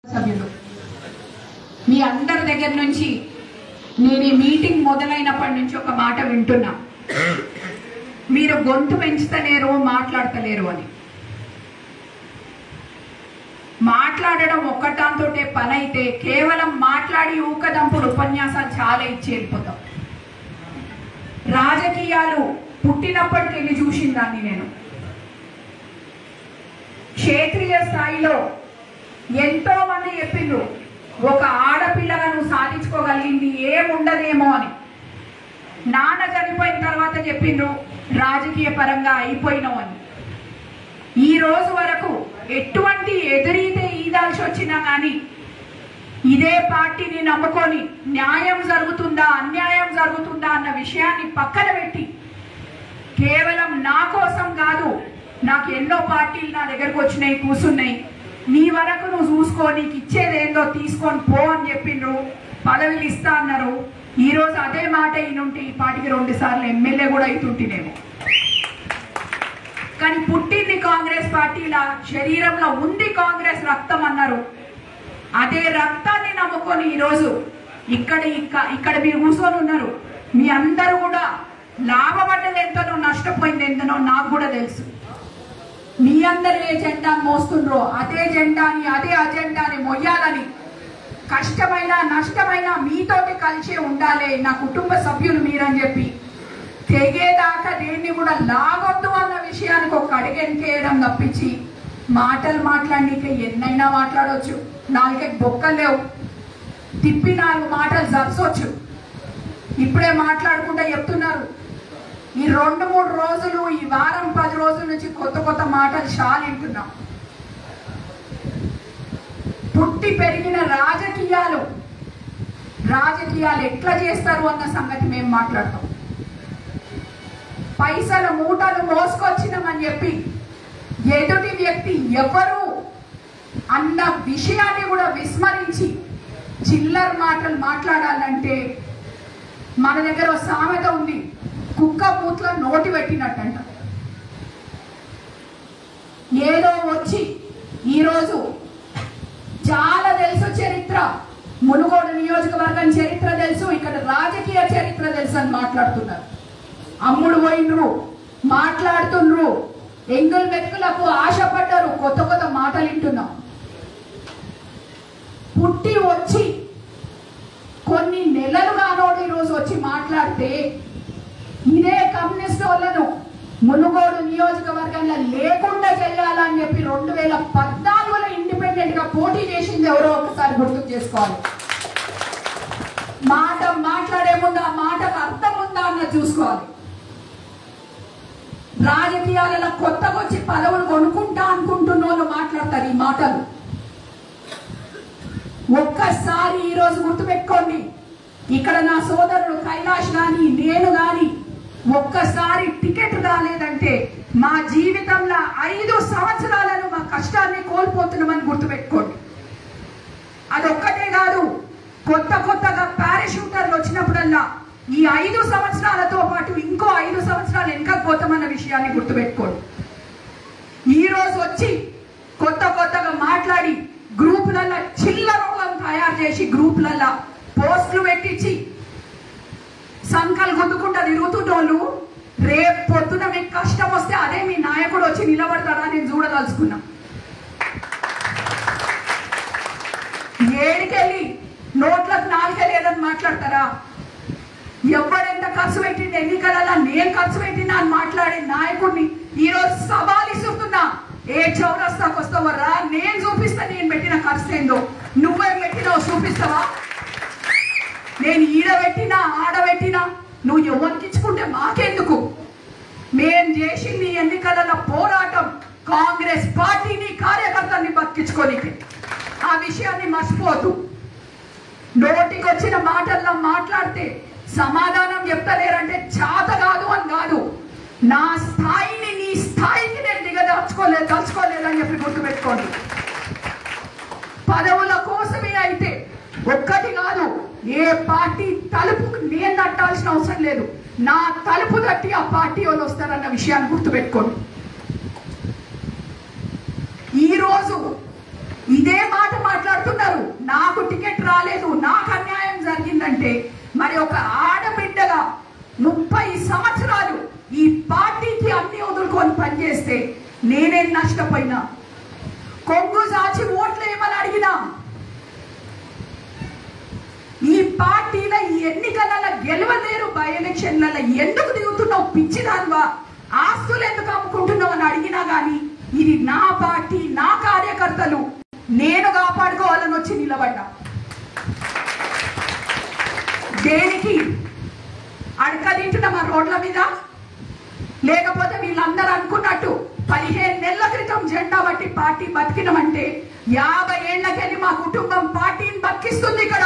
సభ్యులు మీ అందరి దగ్గర నుంచి నేను ఈ మీటింగ్ మొదలైనప్పటి నుంచి ఒక మాట వింటున్నా మీరు గొంతు పెంచుతలేరు మాట్లాడతలేరు అని మాట్లాడడం ఒక్కటాంతోటే పని అయితే కేవలం మాట్లాడి ఊకదంపుడు ఉపన్యాసాలు చాలా ఇచ్చి వెళ్ళిపోతాం రాజకీయాలు పుట్టినప్పటికెళ్ళి చూసిందాన్ని నేను క్షేత్రీయ స్థాయిలో ఎంతో మంది చెప్పిండ్రు ఒక ఆడపిల్లగా నువ్వు సాధించుకోగలిగింది ఏముండదేమో అని నాన్న చనిపోయిన తర్వాత చెప్పిండ్రు రాజకీయ పరంగా అయిపోయినావు అని ఈ రోజు వరకు ఎటువంటి ఎదురీతే ఈదాల్సి వచ్చినా కానీ ఇదే పార్టీని నమ్ముకొని న్యాయం జరుగుతుందా అన్యాయం జరుగుతుందా అన్న విషయాన్ని పక్కన పెట్టి కేవలం నా కోసం కాదు నాకు ఎన్నో పార్టీలు నా దగ్గరకు వచ్చినాయి కూర్చున్నాయి నీ వరకు నువ్వు చూసుకో నీకు ఇచ్చేది ఏందో తీసుకొని పో అని చెప్పిండ్రు పదవులు ఇస్తా అన్నారు ఈ రోజు అదే మాట ఈయనుంటే ఈ పార్టీకి రెండు సార్లు ఎమ్మెల్యే కూడా అవుతుంటేనేమో కానీ పుట్టింది కాంగ్రెస్ పార్టీల శరీరంలో ఉంది కాంగ్రెస్ రక్తం అన్నారు అదే రక్తాన్ని నమ్ముకొని ఈరోజు ఇక్కడ ఇక్క- ఇక్కడ మీరు కూర్చొని ఉన్నారు మీ అందరూ కూడా లాభపడ్డది ఎంతనో నష్టపోయింది ఎంతనో నాకు కూడా తెలుసు మీ అందరు ఏ జెండాను మోస్తుండ్రో అదే జెండాని అదే అజెండాని మొయ్యాలని కష్టమైన నష్టమైన మీతోటి కలిసే ఉండాలి నా కుటుంబ సభ్యులు మీరని చెప్పి తెగేదాకా దేన్ని కూడా లాగొద్దు అన్న విషయానికి ఒక అడిగెనికేయడం తప్పించి మాటలు మాట్లాడనీకే ఎన్నైనా మాట్లాడవచ్చు నాలుగైదు బొక్కలు లేవు తిప్పి నాలుగు మాటలు జరసొచ్చు ఇప్పుడే మాట్లాడుకుంటా చెప్తున్నారు ఈ రెండు మూడు రోజులు ఈ వారం పది రోజుల నుంచి కొత్త కొత్త మాటలు చాలా వింటున్నాం పుట్టి పెరిగిన రాజకీయాలు రాజకీయాలు ఎట్లా చేస్తారు అన్న సంగతి మేము మాట్లాడతాం పైసల మూటలు మోసుకొచ్చినామని చెప్పి ఎదుటి వ్యక్తి ఎవరు అన్న విషయాన్ని కూడా విస్మరించి చిల్లర మాటలు మాట్లాడాలంటే మన దగ్గర ఒక సామెత ఉంది కుక్క మూతలో నోటి పెట్టినట్టంట ఏదో వచ్చి ఈరోజు చాలా తెలుసు చరిత్ర మునుగోడు నియోజకవర్గం చరిత్ర తెలుసు ఇక్కడ రాజకీయ చరిత్ర తెలుసు అని మాట్లాడుతున్నారు అమ్ముడు పోయినరు మాట్లాడుతుండ్రు ఎంగుల్ వెతుకులకు ఆశపడ్డారు కొత్త కొత్త మాటలు వింటున్నాం పుట్టి వచ్చి కొన్ని నెలలు కానోడు ఈరోజు వచ్చి మాట్లాడితే ఇదే కమ్యూనిస్ట్ వాళ్ళను మునుగోడు నియోజకవర్గంలో లేకుండా చేయాలని చెప్పి రెండు వేల పద్నాలుగులో ఇండిపెండెంట్ గా పోటీ చేసింది ఎవరో ఒకసారి గుర్తు చేసుకోవాలి మాట మాట్లాడే ముందు ఆ మాటకు అర్థం ఉందా అన్నది చూసుకోవాలి రాజకీయాలలో కొత్తగా వచ్చి పదవులు కొనుక్కుంటా అనుకుంటున్న వాళ్ళు మాట్లాడతారు ఈ మాటలు ఒక్కసారి ఈ రోజు గుర్తుపెట్టుకోండి ఇక్కడ నా సోదరుడు కైలాష్ గాని నేను గాని ఒక్కసారి టికెట్ రాలేదంటే మా జీవితంలో ఐదు సంవత్సరాలను మా కష్టాన్ని కోల్పోతున్నామని గుర్తుపెట్టుకోండి అదొక్కటే కాదు కొత్త కొత్తగా పారాషూటర్లు వచ్చినప్పుడల్లా ఈ ఐదు సంవత్సరాలతో పాటు ఇంకో ఐదు సంవత్సరాలు వెనకపోతామన్న విషయాన్ని గుర్తుపెట్టుకోండి ఈ రోజు వచ్చి కొత్త కొత్తగా మాట్లాడి గ్రూపులలో చిల్లరోళ్ళను తయారు చేసి గ్రూపులలో పోస్టులు పెట్టించి సంకలు గుద్దుకుంటా తిరుగుతున్నోళ్ళు రేపు పొద్దున మీకు కష్టం వస్తే అదే మీ నాయకుడు వచ్చి నిలబడతాడా నేను చూడదలుచుకున్నా ఏడికెళ్ళి నోట్లకు నాలుగే లేదని మాట్లాడతారా ఎవరెంత ఖర్చు పెట్టింది ఎన్నికలలో నేను ఖర్చు పెట్టినా అని మాట్లాడే నాయకుడిని ఈ రోజు సవాల్ ఇస్తున్నా ఏ చౌరస్తాకు వస్తావో రా నేను చూపిస్తా నేను పెట్టిన ఖర్చు ఏందో నువ్వేం పెట్టినావు చూపిస్తావా నేను ఈడ పెట్టినా ఆడ పెట్టినా నువ్వు ఎవరికి ఇచ్చుకుంటే మాకెందుకు మేం చేసింది ఎన్నికలలో పోరాటం కాంగ్రెస్ పార్టీని కార్యకర్తల్ని బతికించుకోనికి ఆ విషయాన్ని మర్చిపోతూ నోటికి వచ్చిన మాటల్లో మాట్లాడితే సమాధానం చెప్తలేరంటే చేత కాదు అని కాదు నా స్థాయిని నీ స్థాయికి నేను దిగదార్చుకోలేదు దలుచుకోలేదని చెప్పి గుర్తుపెట్టుకోండి పదవుల కోసమే అయితే ఒక్కటి కాదు ఏ పార్టీ తలుపు నేను తట్టాల్సిన అవసరం లేదు నా తలుపు తట్టి ఆ పార్టీ వాళ్ళు వస్తారన్న విషయాన్ని గుర్తుపెట్టుకోండి ఈ రోజు ఇదే మాట మాట్లాడుతున్న బై ఎలక్షన్లలో ఎందుకు దిగుతున్నావు పిచ్చిదాన్వా ఆస్తులు ఎందుకు అమ్ముకుంటున్నావు అని అడిగినా గాని ఇది నా పార్టీ నా కార్యకర్తలు నేను కాపాడుకోవాలని వచ్చి నిలబడ్డా దేనికి అడక తింటున్నామా రోడ్ల మీద లేకపోతే వీళ్ళందరూ అనుకున్నట్టు పదిహేను నెలల క్రితం జెండా బట్టి పార్టీ బతికినమంటే యాభై ఏళ్లకెళ్ళి మా కుటుంబం పార్టీని బతికిస్తుంది ఇక్కడ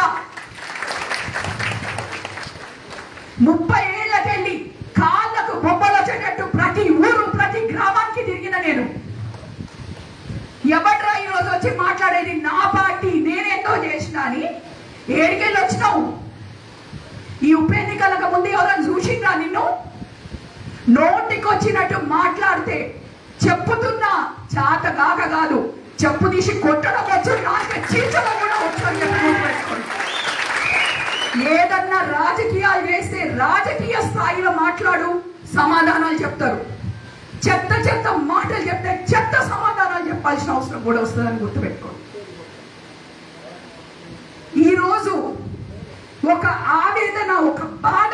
ముప్పై ఏళ్లకెళ్ళి కాళ్ళకు బొమ్మలు వచ్చేటట్టు ప్రతి ఊరు ప్రతి గ్రామానికి తిరిగిన నేను ఎవడ్రా ఈ రోజు వచ్చి మాట్లాడేది నా పార్టీ నేనేందో చేసిన అని ఏడికెళ్ళి వచ్చినావు ఈ ఉప ఎన్నికలకు ముందు ఎవరైనా చూసిండ్రా నిన్ను నోటికి వచ్చినట్టు మాట్లాడితే చెప్పుతున్నా చాత కాక కాదు చెప్పు తీసి కొట్టడం వచ్చు నాక చీల్చడం కూడా వచ్చు అని చెప్పి గుర్తుపెట్టుకోండి. ఏదన్నా రాజకీయాలు చేస్తే రాజకీయ స్థాయిలో మాట్లాడు సమాధానాలు చెప్తారు చెత్త చెత్త మాటలు చెప్తే చెత్త సమాధానాలు చెప్పాల్సిన అవసరం కూడా వస్తుందని గుర్తుపెట్టుకోండి ఈరోజు ఒక ఆవేదన ఒక బాధ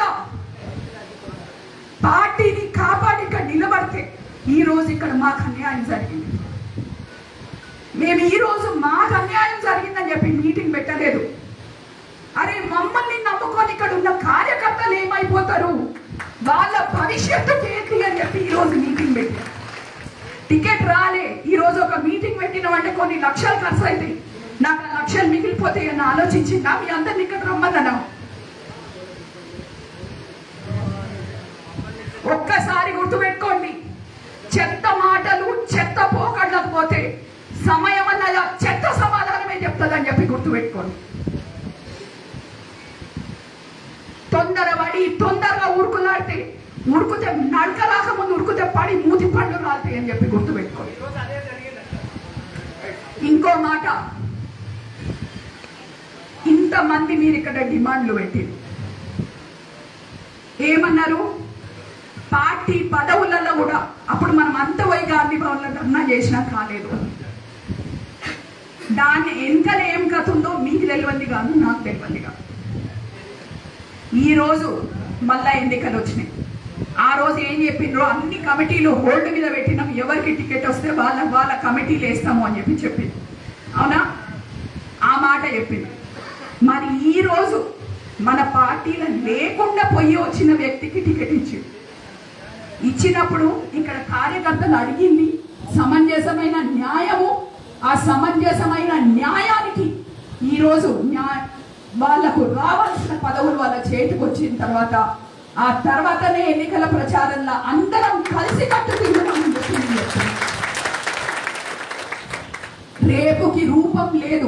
పార్టీని కాపాడి ఇక్కడ నిలబడితే ఈ రోజు ఇక్కడ మాకు అన్యాయం జరిగింది మేము ఈ రోజు మాకు అన్యాయం జరిగిందని చెప్పి మీటింగ్ పెట్టలేదు అరే మమ్మల్ని నమ్ముకొని ఇక్కడ ఉన్న కార్యకర్తలు ఏమైపోతారు వాళ్ళ భవిష్యత్తు ఏంటి అని చెప్పి ఈ రోజు మీటింగ్ పెట్టారు టికెట్ రాలే ఈ రోజు ఒక మీటింగ్ పెట్టినామంటే కొన్ని లక్షలు ఖర్చు అవుతాయి నాకు ఆ లక్షలు మిగిలిపోతాయి అని ఆలోచించి నా మీ అందరిని ఇక్కడ రమ్మదన్నా ఒక్కసారి గుర్తుపెట్టుకోండి చెత్త మాటలు చెత్త పోకడలకు పోతే సమయం అన్నది ఆ చెత్త సమాధానమే చెప్తుందని చెప్పి గుర్తుపెట్టుకోండి తొందరపడి తొందరగా ఉరుకులాడితే ఉరుకుతే నడక రాకముందు ఉరుకుతే పడి మూతి పండ్లు రాలుతాయి అని చెప్పి గుర్తుపెట్టుకోండి ఇంకో మాట ఇంతమంది మీరు ఇక్కడ డిమాండ్లు పెట్టారు ఏమన్నారు పార్టీ పదవులలో కూడా అప్పుడు మనం అంత పోయి గాంధీ భవన్లో ధర్నా చేసినా కాలేదు దాన్ని వెనకల ఏం కథ ఉందో మీకు తెలియంది కాదు నాకు తెలియంది కాదు ఈ రోజు మళ్ళా ఎన్నికలు వచ్చినాయి ఆ రోజు ఏం చెప్పిండ్రో అన్ని కమిటీలు హోల్డ్ మీద పెట్టినాం ఎవరికి టికెట్ వస్తే వాళ్ళ వాళ్ళ కమిటీలు వేస్తాము అని చెప్పి చెప్పింది అవునా ఆ మాట చెప్పింది మరి ఈ రోజు మన పార్టీలో లేకుండా పోయి వచ్చిన వ్యక్తికి టికెట్ ఇచ్చింది ఇచ్చినప్పుడు ఇక్కడ కార్యకర్తలు అడిగింది సమంజసమైన న్యాయము ఆ సమంజసమైన న్యాయానికి ఈరోజు న్యాయ వాళ్లకు రావాల్సిన పదవులు వాళ్ళ చేతికి వచ్చిన తర్వాత ఆ తర్వాతనే ఎన్నికల ప్రచారంలో అందరం కలిసి కట్టు తిరుగుతామని చెప్పి నేను చెప్తున్నా. రేపుకి రూపం లేదు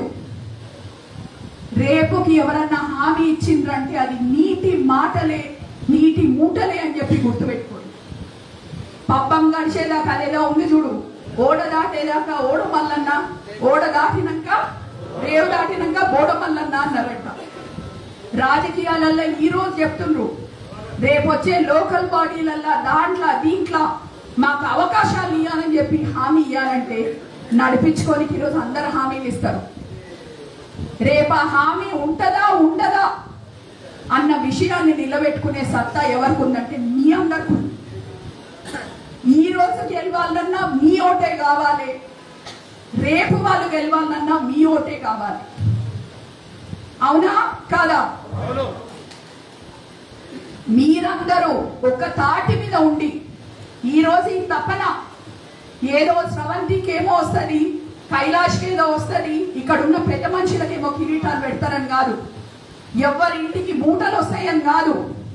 రేపుకి ఎవరన్నా హామీ ఇచ్చిండ్రంటే అది నీటి మాటలే నీటి మూటలే అని చెప్పి గుర్తుపెట్టుకోండి పబ్బం గడిచేదాకా అదేదో ఉంది చూడు ఓడ దాటేదాకా ఓడ మల్లన్న ఓడ దాటినాక రేవు దాటినాక బోడ మల్లన్న అన్నారంట రాజకీయాలల్లో ఈ రోజు చెప్తుండ్రు రేపు వచ్చే లోకల్ బాడీలల్లో దాంట్లో దీంట్లో మాకు అవకాశాలు ఇవ్వాలని చెప్పి హామీ ఇవ్వాలంటే నడిపించుకోనికి ఈరోజు అందరు హామీలు ఇస్తారు రేపు ఆ హామీ ఉంటదా ఉండదా అన్న విషయాన్ని నిలబెట్టుకునే సత్తా ఎవరికి ఉందంటే మీ అందరికి ఉంది ఈ రోజు గెలవాలన్నా మీ ఓటే కావాలి రేపు వాళ్ళు గెలవాలన్నా మీ ఓటే కావాలి అవునా కాదా మీరందరూ ఒక తాటి మీద ఉండి ఈ రోజు ఈ తపన ఏదో స్రవంతికి ఏమో వస్తుంది కైలాష్కి ఏదో వస్తుంది ఇక్కడ ఉన్న పెద్ద మనుషులకేమో కిరీటాలు పెడతారని కాదు ఎవరింటికి మూటలు వస్తాయని కాదు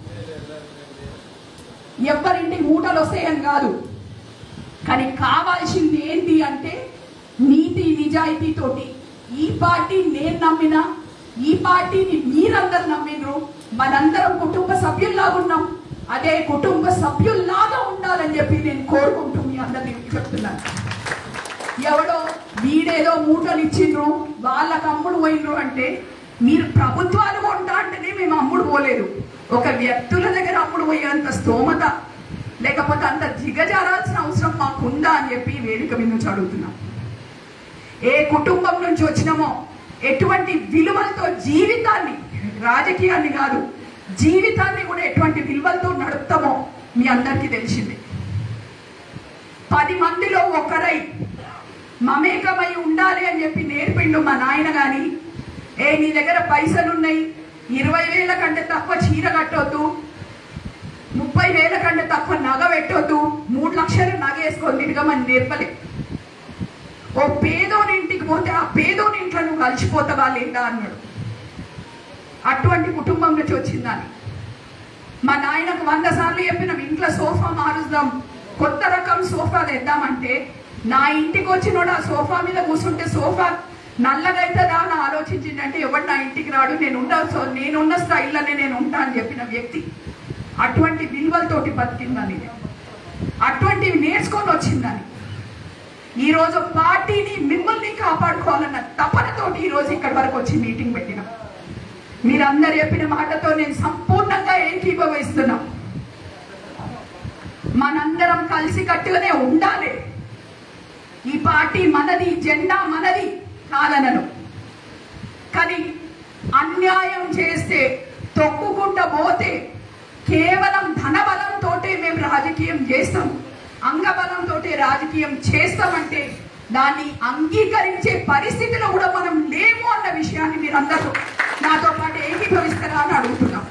ఎవరింటికి మూటలు వస్తాయని కాదు కానీ కావాల్సింది ఏంటి అంటే నీతి నిజాయితీతోటి ఈ పార్టీ నేను నమ్మినా ఈ పార్టీని మీరందరు నమ్మినరు మనందరం కుటుంబ సభ్యుల్లాగా ఉన్నాం అదే కుటుంబ సభ్యుల్లాగా ఉండాలని చెప్పి నేను కోరుకుంటూ మీ అందరినీ చెప్తున్నాను ఎవడో వీడేదో మూటలు ఇచ్చిండ్రు వాళ్ళకి అమ్ముడు పోయినరు అంటే మీరు ప్రభుత్వాలు కొంటా అంటేనే మేము అమ్ముడు పోలేదు ఒక వ్యక్తుల దగ్గర అమ్ముడు పోయేంత స్తోమత లేకపోతే అంత దిగజారాల్సిన అవసరం మాకుందా అని చెప్పి వేదిక మీద నుంచి అడుగుతున్నాం ఏ కుటుంబం నుంచి వచ్చినామో ఎటువంటి విలువలతో జీవితాన్ని రాజకీయాన్ని కాదు జీవితాన్ని కూడా ఎటువంటి విలువలతో నడుపుతామో మీ అందరికీ తెలిసింది పది మందిలో ఒకరై మమేకమై ఉండాలి అని చెప్పి నేర్పిండు మా నాయన గాని ఏ నీ దగ్గర పైసలున్నాయి ఇరవై వేల కంటే తక్కువ చీర కట్టొద్దు ముప్పై వేల కంటే తక్కువ నగ పెట్టొద్దు మూడు లక్షలు నగ వేసుకొని తిరగమని నేర్పలే ఓ పేదోని ఇంటికి పోతే ఆ పేదోని ఇంట్లో నువ్వు కలిసిపోతావా లేదా అన్నాడు అటువంటి కుటుంబం నుంచి వచ్చిందని మా నాయనకు వంద సార్లు చెప్పిన ఇంట్లో సోఫా మారుద్దాం కొత్త రకం సోఫా తెద్దామంటే నా ఇంటికి వచ్చినోడు ఆ సోఫా మీద కూర్చుంటే సోఫా నల్లగా అవుతుందా అని ఆలోచించిందంటే ఎవడు నా ఇంటికి రాడు నేను ఉండ సో నేనున్న స్టైల్లోనే నేను ఉంటా అని చెప్పిన వ్యక్తి అటువంటి విలువలతోటి బతికిందని అటువంటివి నేర్చుకొని వచ్చిందని ఈ రోజు పార్టీని మిమ్మల్ని కాపాడుకోవాలన్న తపనతోటి ఈ రోజు ఇక్కడి వరకు వచ్చి మీటింగ్ పెట్టినాం మీరందరు చెప్పిన మాటతో నేను సంపూర్ణంగా ఏకీభవిస్తున్నా మనందరం కలిసి కట్టుగానే ఉండాలి ఈ పార్టీ మనది జెండా మనది కాదనను కానీ అన్యాయం చేస్తే తొక్కుకుంటూ పోతే కేవలం ధనబలంతో మేము రాజకీయం చేస్తాం అంగబలంతో రాజకీయం చేస్తామంటే దాన్ని అంగీకరించే పరిస్థితిలో కూడా మనం లేము అన్న విషయాన్ని మీరందరూ నాతో పాటు ఏకీభవిస్తారా అని అడుగుతున్నాం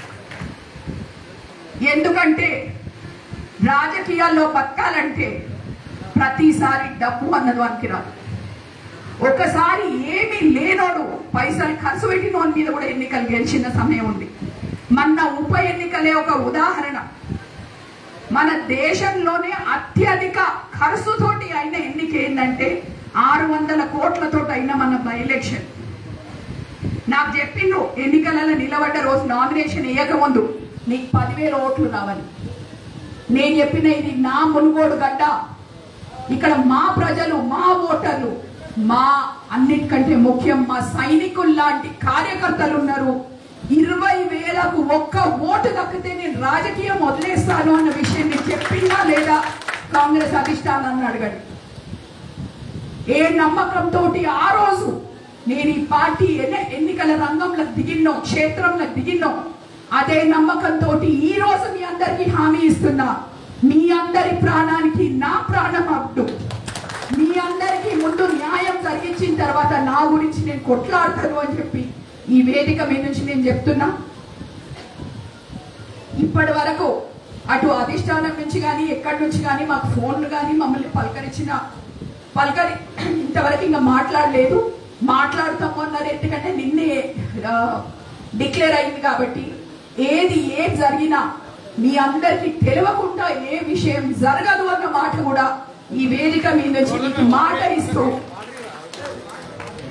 ఎందుకంటే రాజకీయాల్లో బతకాలంటే ప్రతిసారి డబ్బు అన్నది వానికి రాదు ఒకసారి ఏమీ లేనోడు పైసలు ఖర్చు పెట్టినోని మీద కూడా ఎన్నికలు గెలిచిన సమయం ఉంది మన ఉప ఎన్నికలే ఒక ఉదాహరణ మన దేశంలోనే అత్యధిక ఖర్చుతోటి అయిన ఎన్నిక ఏంటంటే ఆరు వందల కోట్లతో అయిన మన బై ఎలక్షన్ నాకు చెప్పిండ్రు ఎన్నికలలో నిలబడ్డ రోజు నామినేషన్ వేయకముందు నీకు పదివేల ఓట్లు రావాలి నేను చెప్పిన ఇది నా మునుగోడు గడ్డ ఇక్కడ మా ప్రజలు మా ఓటర్లు మా అన్నిటికంటే ముఖ్యం మా సైనికులు లాంటి కార్యకర్తలు ఉన్నారు ఇరవై వేలకు ఒక్క ఓటు దక్కితే నేను రాజకీయం వదిలేస్తాను అన్న విషయం నేను చెప్పిందా లేదా కాంగ్రెస్ అధిష్టానాన్ని అడగండి ఏ నమ్మకంతో ఆ రోజు నేను ఈ పార్టీ ఎన్ని- ఎన్నికల రంగంలో దిగిన్నో క్షేత్రంలో దిగిన్నో అదే నమ్మకంతో ఈ రోజు మీ అందరికీ హామీ ఇస్తున్నా మీ అందరి ప్రాణానికి నా ప్రాణం అడ్డు మీ అందరికీ ముందు న్యాయం జరిగించిన తర్వాత నా గురించి నేను కొట్లాడతాను అని చెప్పి ఈ వేదిక మీద నుంచి నేను చెప్తున్నా ఇప్పటి వరకు అటు అధిష్టానం నుంచి కానీ ఎక్కడి నుంచి కానీ మాకు ఫోన్లు కానీ మమ్మల్ని పలకరించిన పలకరి ఇంతవరకు ఇంకా మాట్లాడలేదు మాట్లాడతాము అన్నారు ఎందుకంటే నిన్నే డిక్లేర్ అయింది కాబట్టి ఏది ఏది జరిగినా మీ అందరికి తెలియకుండా ఏ విషయం జరగదు అన్న మాట కూడా ఈ వేదిక మీద నుంచి మీకు మాట ఇస్తూ